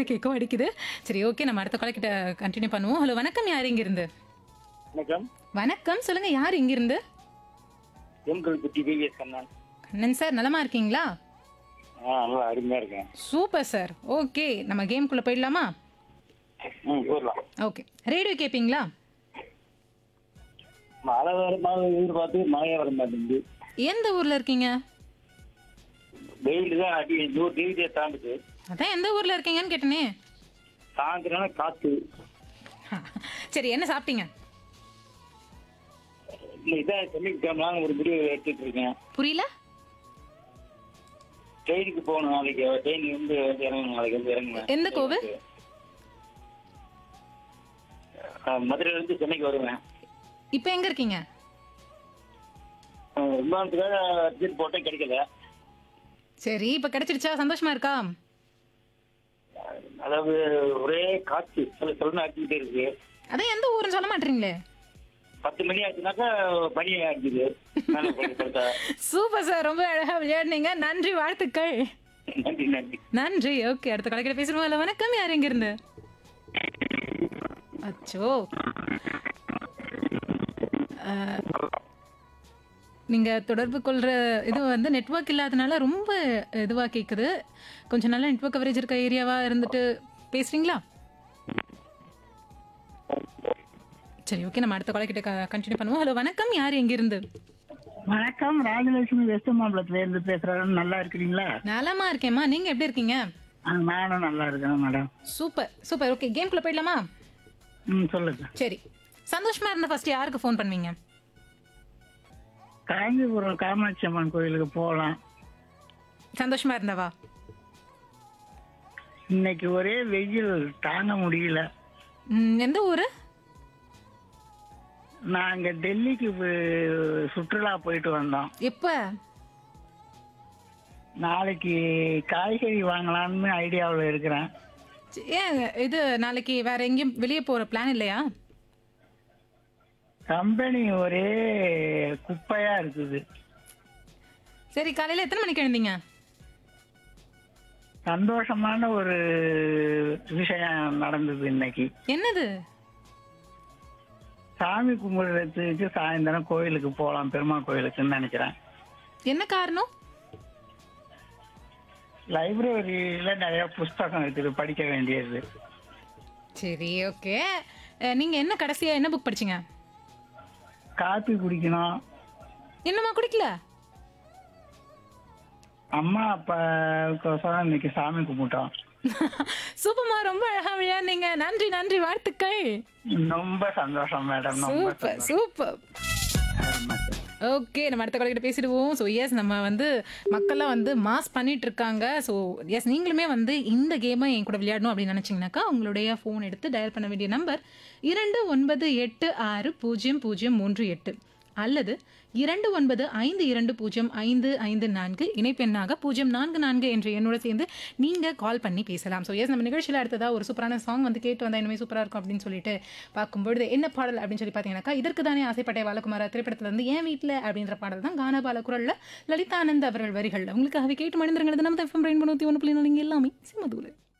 எனக்கு எக்கோ அடிக்குது சரி ஓகே நம்ம அடுத்த கால கிட்ட கண்டினியூ பண்ணுவோம் ஹலோ வணக்கம் யார் இங்க இருந்து வணக்கம் வணக்கம் சொல்லுங்க யார் இங்க இருந்து எம்கல் குட்டி விவிஎஸ் கண்ணன் கண்ணன் சார் நலமா இருக்கீங்களா ஆ நல்லா அருமையா இருக்கேன் சூப்பர் சார் ஓகே நம்ம கேம்குள்ள போயிடலாமா ம் போடலாம் ஓகே ரேடியோ கேட்பீங்களா மழை வர மழை எதிர்பார்த்து மழையே வர மாட்டேங்குது எந்த ஊர்ல இருக்கீங்க வெயில் தான் அடி நூறு டிகிரியை தாண்டுது அதான் எந்த ஊர்ல இருக்கீங்கன்னு கேட்டனே தாங்குறனால காத்து சரி என்ன சாப்பிட்டீங்க இல்லை இதான் சென்னைக்கு கிளம்பலாம்னு ஒரு முடிவு எடுத்துட்டு இருக்கேன் புரியல ட்ரெயினுக்கு போகணும் நாளைக்கு ட்ரெயின் வந்து வந்து இறங்கணும் நாளைக்கு வந்து இறங்குவேன் எந்த கோவு? ஆ, மதுரையில இருந்து சென்னைக்கு வருவேன் இப்போ எங்க இருக்கீங்க ஆ, விமானத்துக்காக டிக்கெட் போட்டேன் கிடைக்கல சரி இப்போ கிடைச்சிருச்சா சந்தோஷமா இருக்கா அதாவது ஒரே காற்று சில சொல்லணும் அடிச்சுக்கிட்டே இருக்கு அதான் எந்த ஊருன்னு சொல்ல மாட்டீங்களே பத்து மணி ஆச்சுனாக்கா பனி அடிக்குது மேலே போய் படுத்தா. சூப்பர் சார் ரொம்ப அழகா விளையாடுனீங்க நன்றி வாழ்த்துக்கள் நன்றி நன்றி நன்றி ஓகே அடுத்த கடைக்கிட்ட பேசுவோம் இல்ல வணக்கம் யார் எங்க இருந்து அச்சோ அஹ், நீங்க தொடர்பு கொள்ற இது வந்து நெட்வொர்க் இல்லாதனால ரொம்ப இதுவா கேக்குது கொஞ்சம் நல்ல நெட்வொர்க் கவரேஜ் இருக்க ஏரியாவா இருந்துட்டு பேசுறீங்களா சரி ஓகே நம்ம அடுத்த காலக்கிட்ட கண்டினியூ பண்ணுவோம் ஹலோ வணக்கம் யார் எங்க இருந்து வணக்கம் ராஜலட்சுமி வெஸ்ட் மாம்பலத்துல இருந்து பேசுறேன் நல்லா இருக்கிறீங்களா நலமா இருக்கேம்மா நீங்க எப்படி இருக்கீங்க ஆ, நானும் நல்லா இருக்கேன் மேடம் சூப்பர் சூப்பர் ஓகே கேம்குள்ள போயிடலாமா ம் சொல்லுங்க சரி சந்தோஷமா இருந்தா ஃபர்ஸ்ட் யாருக்கு ஃபோன் பண்ணுவீங்க காஞ்சிபுரம் காமாட்சி அம்மன் கோயிலுக்கு போகலாம் சந்தோஷமா இருந்தவா இன்னைக்கு ஒரே வெயில் தாங்க முடியல ம், எந்த ஊரு நாங்க டெல்லிக்கு போய் சுற்றுலா போயிட்டு வந்தோம் எப்ப நாளைக்கு காய்கறி வாங்கலாம்னு ஐடியாவில் இருக்கிறேன் சி- ஏன் இது நாளைக்கு வேற எங்கேயும் வெளியே போற பிளான் இல்லையா கம்பெனி ஒரே குப்பையா இருக்குது சரி காலையில எத்தனை மணிக்கு எழுந்தீங்க சந்தோஷமான ஒரு விஷயம் நடந்தது இன்னைக்கு என்னது சாமி கும்பிடுறதுக்கு சாயந்தரம் கோயிலுக்கு போகலாம் பெருமாள் கோயிலுக்குன்னு நினைக்கிறேன் என்ன காரணம் லைப்ரரியில நிறைய புஸ்தகம் இருக்குது படிக்க வேண்டியது சரி ஓகே நீங்க என்ன கடைசியா என்ன புக் படிச்சீங்க காப்பி குடிக்கணும் என்னம்மா குடிக்கல அம்மா அப்பாவுக்கோசரம் இன்னைக்கு சாமி கும்பிட்டோம் சூப்பர்மா ரொம்ப அழகா விளையாடுனீங்க நன்றி நன்றி வாழ்த்துக்கள் ரொம்ப சந்தோஷம் மேடம் ரொம்ப சூப்பர் சூப்பர் ஓகே நம்ம அடுத்த கொலைகிட்ட பேசிடுவோம் ஸோ எஸ் நம்ம வந்து மக்கள்லாம் வந்து மாஸ் பண்ணிட்டு இருக்காங்க ஸோ எஸ் நீங்களுமே வந்து இந்த கேமை என் கூட விளையாடணும் அப்படின்னு நினச்சிங்கனாக்கா உங்களுடைய ஃபோன் எடுத்து டயல் பண்ண வேண்டிய நம்பர் இரண்டு ஒன்பது எட்டு ஆறு பூஜ்ஜியம் பூஜ்ஜியம் மூன்று எட்டு அல்லது இரண்டு ஒன்பது ஐந்து இரண்டு பூஜ்ஜியம் ஐந்து ஐந்து நான்கு இணைப்பெண்ணாக பூஜ்ஜியம் நான்கு நான்கு என்ற எண்ணோட சேர்ந்து நீங்கள் கால் பண்ணி பேசலாம் ஸோ எஸ் நம்ம நிகழ்ச்சியில் அடுத்ததாக ஒரு சூப்பரான சாங் வந்து கேட்டு வந்தால் இனிமேல் சூப்பராக இருக்கும் அப்படின்னு சொல்லிட்டு பார்க்கும்பொழுது என்ன பாடல் அப்படின்னு சொல்லி பார்த்தீங்கன்னாக்கா இதற்கு தானே ஆசைப்பட்ட பாலகுமார திரைப்படத்தில் வந்து என் வீட்டில் அப்படின்ற பாடல் தான் கானா பாலகுரலில் லலிதானந்த் அவர்கள் வரிகள் உங்களுக்காகவே கேட்டு மணிந்திருங்கிறது நம்ம எஃப்எம் ரெயின் பண்ணி ஒன்று புள்ளி நாலு இங்கே எல்லாமே சிம்மதூர்